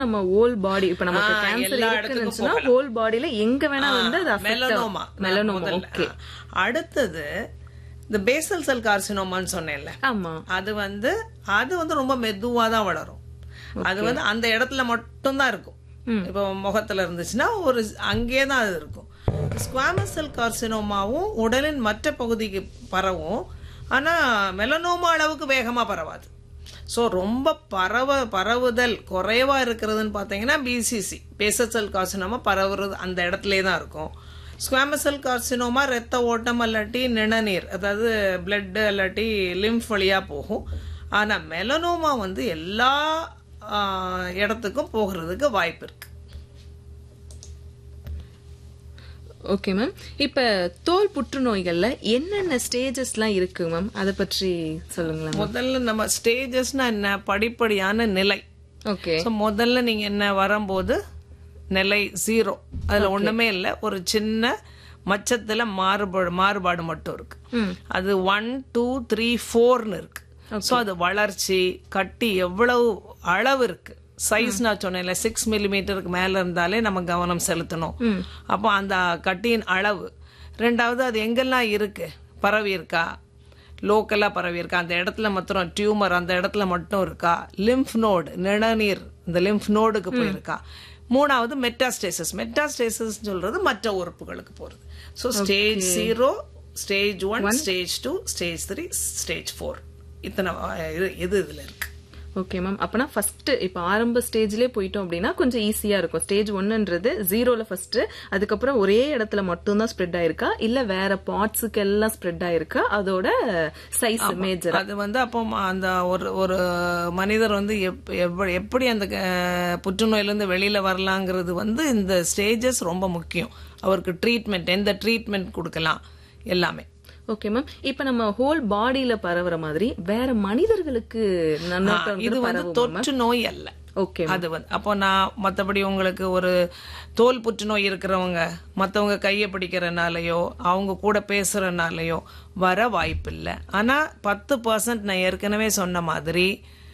நம்ம ஹோல் பாடி இப்ப நமக்கு ஆ, கேன்சர் எல்லா இடத்துக்கும் இருக்குன்னு ஹோல் பாடியில எங்க வேணா வந்து அது மெலனோமா மெலனோமா முதல்ல. ஓகே அடுத்தது இந்த பேசல் செல் கார்சினோமான்னு சொன்னேன்ல ஆமா அது வந்து அது வந்து ரொம்ப மெதுவா தான் வளரும் அது வந்து அந்த இடத்துல மட்டும்தான் இருக்கும் இப்போ முகத்துல இருந்துச்சுன்னா ஒரு அங்கேயே தான் அது இருக்கும் ஸ்குவாமஸ் செல் கார்சினோமாவும் உடலின் மற்ற பகுதிக்கு பரவும் ஆனா மெலனோமா அளவுக்கு வேகமா பரவாது ஸோ ரொம்ப பரவ பரவுதல் குறைவா இருக்கிறதுன்னு பார்த்தீங்கன்னா பிசிசி பேசல் செல் கார்சினோமா பரவுறது அந்த இடத்துலே தான் இருக்கும் ஸ்குவாமசல் கார்சினோமா ரத்த ஓட்டம் அல்லாட்டி நிணநீர் அதாவது பிளட் அல்லாட்டி லிம்ஃப் வழியா போகும் ஆனா மெலனோமா வந்து எல்லா ஆ, இடத்துக்கும் போகிறதுக்கு வாய்ப்பு இருக்கு ஓகே மேம் இப்ப தோல் புற்றுநோய்கள்ல என்னென்ன ஸ்டேஜஸ்லாம் இருக்கு மேம் அத பற்றி சொல்லுங்களேன் முதல்ல நம்ம ஸ்டேஜஸ்னா என்ன படிப்படியான நிலை ஓகே ஸோ முதல்ல நீங்க என்ன வரும்போது நிலை ஜீரோ அதுல ஒண்ணுமே இல்லை ஒரு சின்ன மச்சத்துல மாறுபாடு மாறுபாடு மட்டும் இருக்கு அது ஒன் டூ த்ரீ ஃபோர்னு இருக்கு ஸோ அது வளர்ச்சி கட்டி எவ்வளவு அளவு இருக்கு சைஸ் நான் சொன்னேன்ல சிக்ஸ் மில்லிமீட்டருக்கு மேல இருந்தாலே நம்ம கவனம் செலுத்தணும் அப்போ அந்த கட்டியின் அளவு ரெண்டாவது அது எங்கெல்லாம் இருக்கு பரவி இருக்கா லோக்கலாக பரவி இருக்கா அந்த இடத்துல மாத்திரம் டியூமர் அந்த இடத்துல மட்டும் இருக்கா லிம்ஃப் நோடு நிணநீர் இந்த லிம்ஃப் நோடுக்கு போயிருக்கா மூணாவது மெட்டாஸ்டேசஸ் மெட்டாஸ்டேசஸ் சொல்றது மற்ற உறுப்புகளுக்கு போறது so stage zero stage one stage two stage three stage four இத்தனை அஹ், இது இது இதுல இருக்கு ஓகே மேம் அப்பனா ஃபர்ஸ்ட் இப்ப ஆரம்ப ஸ்டேஜ்லயே போயிட்டோம் அப்படின்னா கொஞ்சம் ஈஸியா இருக்கும் ஸ்டேஜ் ஒன்னுன்றது ஜீரோல ஃபர்ஸ்ட் அதுக்கப்புறம் ஒரே இடத்துல மட்டும் தான் ஸ்ப்ரெட் ஆயிருக்கா இல்ல வேற பார்ட்ஸுக்கு எல்லாம் ஸ்ப்ரெட் ஆயிருக்கா அதோட சைஸ் மேஜர் அது வந்து அப்போ ம- அந்த ஒரு ஒரு மனிதர் வந்து எப்- எவ்வ- எப்படி அந்த அஹ், புற்றுநோயிலிருந்து வெளியில வரலாங்கிறது வந்து இந்த ஸ்டேஜஸ் ரொம்ப முக்கியம் அவருக்கு ட்ரீட்மெண்ட் எந்த ட்ரீட்மெண்ட் கொடுக்கலாம் எல்லாமே ஓகே மேம் இப்ப நம்ம ஹோல் பாடியில பரவுற மாதிரி வேற மனிதர்களுக்கு நன்னோட்டம் இது வந்து தொற்று நோய் அல்ல ஓகே அது வந்து அப்போ நான் மற்றபடி உங்களுக்கு ஒரு தோல் புற்றுநோய் இருக்கிறவங்க மற்றவங்க கையை பிடிக்கிறனாலயோ அவங்க கூட பேசுறனாலயோ வர வாய்ப்பில்லை ஆனா பத்து பர்சன்ட் நான் ஏற்கனவே சொன்ன மாதிரி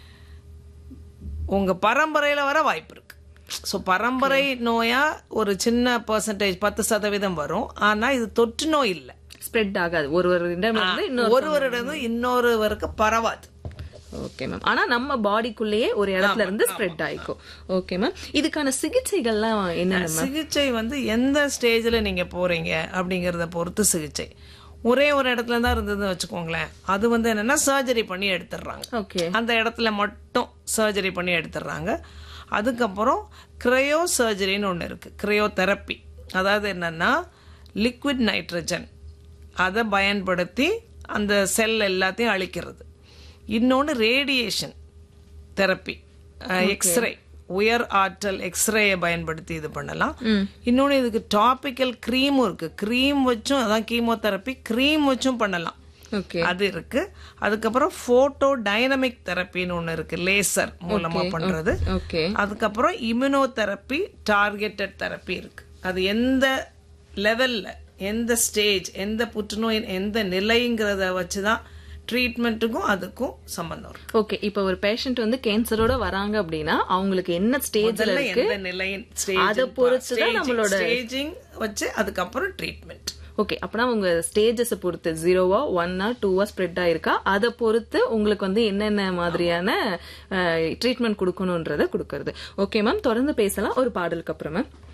உங்க பரம்பரையில வர வாய்ப்பு இருக்கு ஸோ பரம்பரை நோயா ஒரு சின்ன பர்சன்டேஜ் பத்து சதவீதம் வரும் ஆனா இது தொற்று நோய் இல்லை ஸ்ப்ரெட் ஆகாது ஒரு ஒரு இடம் இருந்து இன்னொரு ஒருவரிடம் இன்னொருவருக்கு பரவாது ஓகே மேம் ஆனா நம்ம பாடிக்குள்ளேயே ஒரு இடத்துல இருந்து ஸ்ப்ரெட் ஆயிக்கும் ஓகே மேம் இதுக்கான சிகிச்சைகள்லாம் என்னென்ன மேம் சிகிச்சை வந்து எந்த ஸ்டேஜ்ல நீங்க போறீங்க அப்படிங்கறத பொறுத்து சிகிச்சை ஒரே ஒரு இடத்துல தான் இருந்ததுன்னு வச்சுக்கோங்களேன் அது வந்து என்னன்னா சர்ஜரி பண்ணி எடுத்துடுறாங்க ஓகே அந்த இடத்துல மட்டும் சர்ஜரி பண்ணி எடுத்துடுறாங்க அதுக்கப்புறம் கிரையோ சர்ஜரின்னு ஒன்று இருக்கு கிரையோ தெரப்பி அதாவது என்னன்னா லிக்விட் நைட்ரஜன் அதை பயன்படுத்தி அந்த செல் எல்லாத்தையும் அழிக்கிறது இன்னொன்று ரேடியேஷன் தெரப்பி எக்ஸ்ரே உயர் ஆற்றல் எக்ஸ்ரேயை பயன்படுத்தி இது பண்ணலாம் இன்னொன்று இதுக்கு டாபிக்கல் க்ரீமும் இருக்கு க்ரீம் வச்சும் அதான் கீமோதெரப்பி க்ரீம் வச்சும் பண்ணலாம் ஓகே அது இருக்கு அதுக்கப்புறம் போட்டோ டைனமிக் தெரப்பின்னு ஒன்று இருக்கு லேசர் மூலமா பண்றது ஓகே அதுக்கப்புறம் இம்யூனோதெரப்பி டார்கெட்டட் தெரப்பி இருக்கு அது எந்த லெவல்ல எந்த ஸ்டேஜ் எந்த புற்றுநோயின் எந்த நிலைங்கிறத வச்சுதான் ட்ரீட்மெண்ட்டுக்கும் அதுக்கும் சம்பந்தம் இருக்கு ஓகே இப்போ ஒரு பேஷண்ட் வந்து கேன்சரோட வராங்க அப்படின்னா அவங்களுக்கு என்ன ஸ்டேஜ்ல முதல்ல இருக்கு எந்த நிலையின் அதை பொறுத்து தான் நம்மளோட- ஸ்டேஜிங் வச்சு அதுக்கப்புறம் ட்ரீட்மெண்ட் ஓகே அப்பனா உங்க ஸ்டேஜஸ் பொறுத்து ஜீரோவா ஒன்னா டூவா ஸ்ப்ரெட் ஆயிருக்கா அதை பொறுத்து உங்களுக்கு வந்து என்னென்ன மாதிரியான ட்ரீட்மெண்ட் கொடுக்கணும்ன்றத கொடுக்கறது ஓகே மேம் தொடர்ந்து பேசலாம் ஒரு பாடலுக்கு அப்புறம் மேம்